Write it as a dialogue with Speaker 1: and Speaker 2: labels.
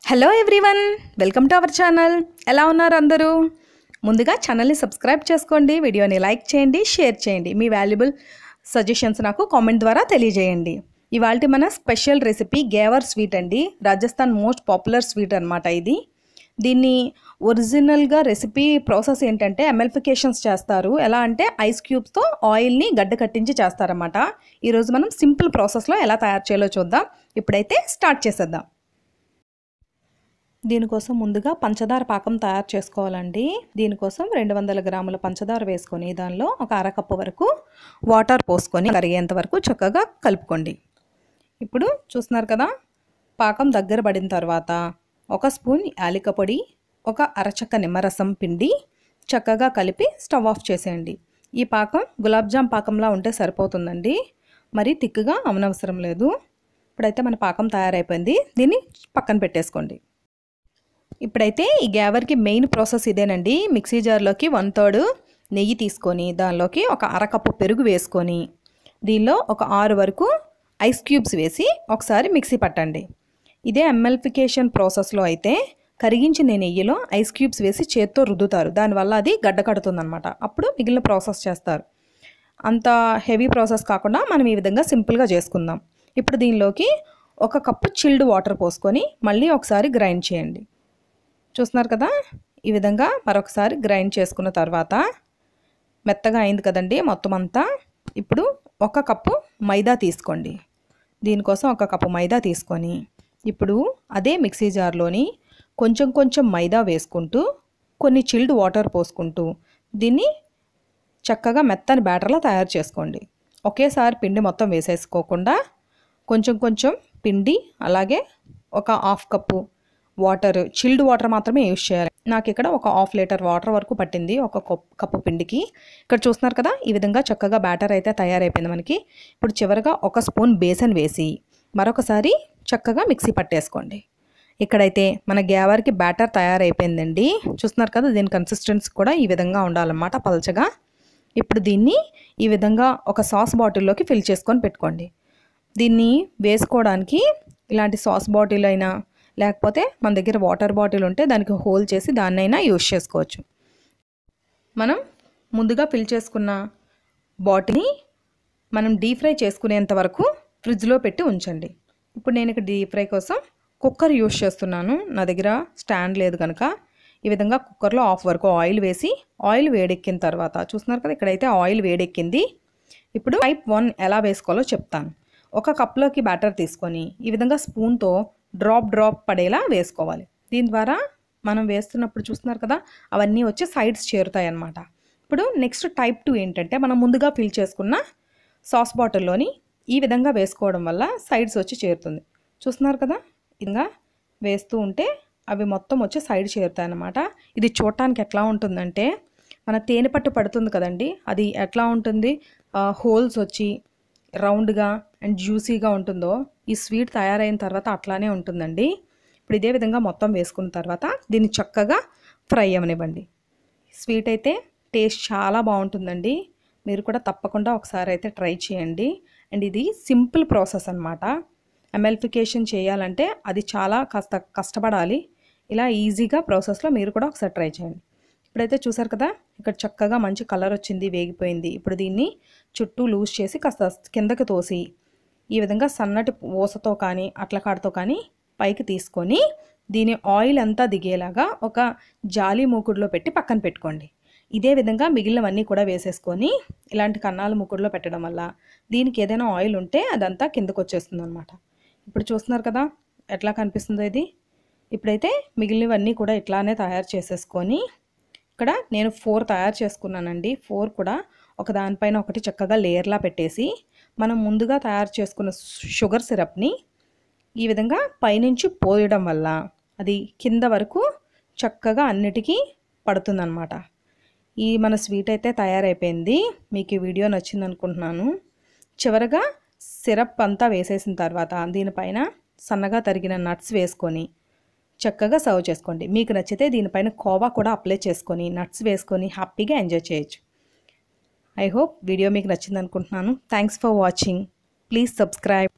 Speaker 1: hello everyone welcome to our channel ఎలా ఉన్నారు అందరూ ముందుగా ఛానల్ని సబ్స్క్రైబ్ చేసుకోండి వీడియోని లైక్ చేయండి షేర్ చేయండి మీ వాల్యుబుల్ సజెషన్స్ నాకు కామెంట్ ద్వారా తెలియజేయండి ఇవాళ మన స్పెషల్ రెసిపీ గేవర్ స్వీట్ అండి రాజస్థాన్ మోస్ట్ పాపులర్ స్వీట్ అనమాట ఇది దీన్ని ఒరిజినల్గా రెసిపీ ప్రాసెస్ ఏంటంటే ఎమల్ఫికేషన్స్ చేస్తారు ఎలా అంటే ఐస్ క్యూబ్స్తో ఆయిల్ని గడ్డ కట్టించి చేస్తారన్నమాట ఈరోజు మనం సింపుల్ ప్రాసెస్లో ఎలా తయారు చేయాలో చూద్దాం ఇప్పుడైతే స్టార్ట్ చేసేద్దాం దీనికోసం ముందుగా పంచదార పాకం తయారు చేసుకోవాలండి దీనికోసం రెండు వందల గ్రాముల పంచదార వేసుకొని దానిలో ఒక అరకప్పు వరకు వాటర్ పోసుకొని కరిగేంత వరకు చక్కగా కలుపుకోండి ఇప్పుడు చూస్తున్నారు కదా పాకం దగ్గర పడిన తర్వాత ఒక స్పూన్ యాలిక పొడి ఒక అరచక్క నిమ్మరసం పిండి చక్కగా కలిపి స్టవ్ ఆఫ్ చేసేయండి ఈ పాకం గులాబ్ జామ్ పాకంలా ఉంటే సరిపోతుందండి మరి తిక్కుగా అవనవసరం లేదు ఇప్పుడైతే మన పాకం తయారైపోయింది దీన్ని పక్కన పెట్టేసుకోండి ఇప్పుడైతే ఈ గ్యావర్కి మెయిన్ ప్రాసెస్ ఇదేనండి మిక్సీ జార్లోకి వన్ థర్డ్ నెయ్యి తీసుకొని దానిలోకి ఒక అరకప్పు పెరుగు వేసుకొని దీనిలో ఒక ఆరు వరకు ఐస్ క్యూబ్స్ వేసి ఒకసారి మిక్సీ పట్టండి ఇదే ఎమ్మెల్ఫికేషన్ ప్రాసెస్లో అయితే కరిగించిన నెయ్యిలో ఐస్ క్యూబ్స్ వేసి చేత్తో రుద్దుతారు దానివల్ల అది గడ్డ కడుతుందనమాట అప్పుడు మిగిలిన ప్రాసెస్ చేస్తారు అంత హెవీ ప్రాసెస్ కాకుండా మనం ఈ విధంగా సింపుల్గా చేసుకుందాం ఇప్పుడు దీనిలోకి ఒక కప్పు చిల్డ్ వాటర్ పోసుకొని మళ్ళీ ఒకసారి గ్రైండ్ చేయండి చూస్తున్నారు కదా ఈ విధంగా మరొకసారి గ్రైండ్ చేసుకున్న తర్వాత మెత్తగా అయింది కదండి మొత్తం అంతా ఇప్పుడు ఒక కప్పు మైదా తీసుకోండి దీనికోసం ఒక కప్పు మైదా తీసుకొని ఇప్పుడు అదే మిక్సీ జార్లోని కొంచెం కొంచెం మైదా వేసుకుంటూ కొన్ని చిల్డ్ వాటర్ పోసుకుంటూ దీన్ని చక్కగా మెత్తని బ్యాటర్లా తయారు చేసుకోండి ఒకేసారి పిండి మొత్తం వేసేసుకోకుండా కొంచెం కొంచెం పిండి అలాగే ఒక half cup water chilled water మాత్రమే యూజ్ చేయాలి నాకు ఇక్కడ ఒక హాఫ్ లీటర్ వాటర్ వరకు పట్టింది ఒక కప్పు పిండికి ఇక్కడ చూస్తున్నారు కదా ఈ విధంగా చక్కగా బ్యాటర్ అయితే తయారైపోయింది మనకి ఇప్పుడు చివరిగా ఒక స్పూన్ బేసన్ వేసి మరొకసారి చక్కగా మిక్సీ పట్టేసుకోండి ఇక్కడైతే మన గ్యావర్కి బ్యాటర్ తయారైపోయిందండి చూస్తున్నారు కదా దీని కన్సిస్టెన్సీ కూడా ఈ విధంగా ఉండాలన్నమాట పలచగా ఇప్పుడు దీన్ని ఈ విధంగా ఒక సాస్ బాటిల్లోకి ఫిల్ చేసుకొని పెట్టుకోండి దీన్ని వేసుకోవడానికి ఇలాంటి సాస్ బాటిల్ అయినా లేకపోతే మన దగ్గర వాటర్ బాటిల్ ఉంటే దానికి హోల్ చేసి దాన్నైనా యూజ్ చేసుకోవచ్చు మనం ముందుగా ఫిల్ చేసుకున్న బాటిల్ని మనం డీప్ ఫ్రై చేసుకునేంత వరకు ఫ్రిడ్జ్లో పెట్టి ఉంచండి ఇప్పుడు నేను ఇక్కడ డీప్ ఫ్రై కోసం కుక్కర్ యూజ్ చేస్తున్నాను నా దగ్గర స్టాండ్ లేదు కనుక ఈ విధంగా కుక్కర్లో ఆఫ్ వరకు ఆయిల్ వేసి ఆయిల్ వేడెక్కిన తర్వాత చూస్తున్నారు కదా ఇక్కడైతే ఆయిల్ వేడెక్కింది ఇప్పుడు టైప్ వన్ ఎలా వేసుకోవాలో చెప్తాను ఒక కప్లోకి బ్యాటర్ తీసుకొని ఈ విధంగా స్పూన్తో డ్రాప్ డ్రాప్ పడేలా వేసుకోవాలి దీని ద్వారా మనం వేస్తున్నప్పుడు చూస్తున్నారు కదా అవన్నీ వచ్చి సైడ్స్ చేరుతాయి అన్నమాట ఇప్పుడు నెక్స్ట్ టైప్ టూ ఏంటంటే మనం ముందుగా ఫిల్ చేసుకున్న సాస్ బాటిల్లోని ఈ విధంగా వేసుకోవడం వల్ల సైడ్స్ వచ్చి చేరుతుంది చూస్తున్నారు కదా ఇంకా వేస్తూ ఉంటే అవి మొత్తం వచ్చి సైడ్ చేరుతాయి అన్నమాట ఇది చూడటానికి ఎట్లా ఉంటుందంటే మన తేనె పట్టు పడుతుంది కదండి అది ఎట్లా ఉంటుంది హోల్స్ వచ్చి రౌండ్గా అండ్ జ్యూసీగా ఉంటుందో ఈ స్వీట్ తయారైన తర్వాత అట్లానే ఉంటుందండి ఇప్పుడు ఇదే విధంగా మొత్తం వేసుకున్న తర్వాత దీన్ని చక్కగా ఫ్రై అవ్వనివ్వండి స్వీట్ అయితే టేస్ట్ చాలా బాగుంటుందండి మీరు కూడా తప్పకుండా ఒకసారి అయితే ట్రై చేయండి అండ్ ఇది సింపుల్ ప్రాసెస్ అనమాట ఎమల్ఫికేషన్ చేయాలంటే అది చాలా కష్ట కష్టపడాలి ఇలా ఈజీగా ప్రాసెస్లో మీరు కూడా ఒకసారి ట్రై చేయండి ఇప్పుడైతే చూసారు కదా ఇక్కడ చక్కగా మంచి కలర్ వచ్చింది వేగిపోయింది ఇప్పుడు దీన్ని చుట్టూ లూజ్ చేసి కాస్త కిందకి తోసి ఈ విధంగా సన్నటి ఓసతో కానీ అట్ల కాడతో కానీ పైకి తీసుకొని దీని ఆయిల్ అంతా దిగేలాగా ఒక జాలి మూకుడులో పెట్టి పక్కన పెట్టుకోండి ఇదే విధంగా మిగిలినవన్నీ కూడా వేసేసుకొని ఇలాంటి కన్నాల ముక్కుడులో పెట్టడం వల్ల దీనికి ఏదైనా ఆయిల్ ఉంటే అదంతా కిందకు వచ్చేస్తుంది అనమాట ఇప్పుడు చూస్తున్నారు కదా ఎట్లా కనిపిస్తుందో ఇది ఇప్పుడైతే మిగిలినవన్నీ కూడా ఇట్లానే తయారు చేసేసుకొని ఇక్కడ నేను ఫోర్ తయారు చేసుకున్నానండి ఫోర్ కూడా ఒక దానిపైన ఒకటి చక్కగా లేయర్లా పెట్టేసి మనం ముందుగా తయారు చేసుకున్న షుగర్ సిరప్ని ఈ విధంగా పైనుంచి పోయడం వల్ల అది కింద వరకు చక్కగా అన్నిటికీ పడుతుందన్నమాట ఈ మన స్వీట్ అయితే తయారైపోయింది మీకు ఈ వీడియో నచ్చింది అనుకుంటున్నాను చివరగా సిరప్ అంతా వేసేసిన తర్వాత దీనిపైన సన్నగా తరిగిన నట్స్ వేసుకొని చక్కగా సర్వ్ చేసుకోండి మీకు నచ్చితే దీనిపైన కోవా కూడా అప్లై చేసుకొని నట్స్ వేసుకొని హ్యాపీగా ఎంజాయ్ చేయొచ్చు ఐ హోప్ వీడియో మీకు నచ్చింది అనుకుంటున్నాను thanks for watching please subscribe